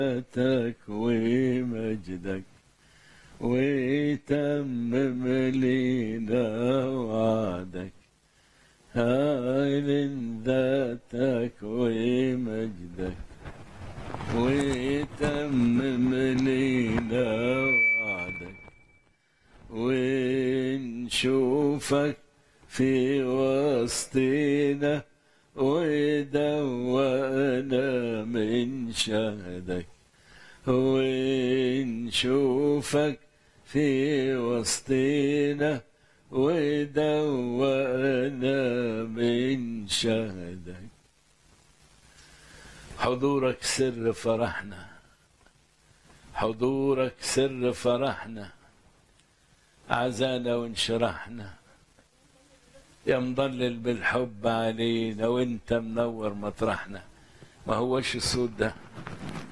ذاتك ومجدك وتمم لينا وعدك هايل ذاتك ومجدك وتمم لينا وعدك ونشوفك في وسطنا ودوانا من شهدك ونشوفك في وسطنا ودوانا من شهدك حضورك سر فرحنا حضورك سر فرحنا عزانا وانشرحنا يا مضلل بالحب علينا وانت منور مطرحنا ما هوش الصوت ده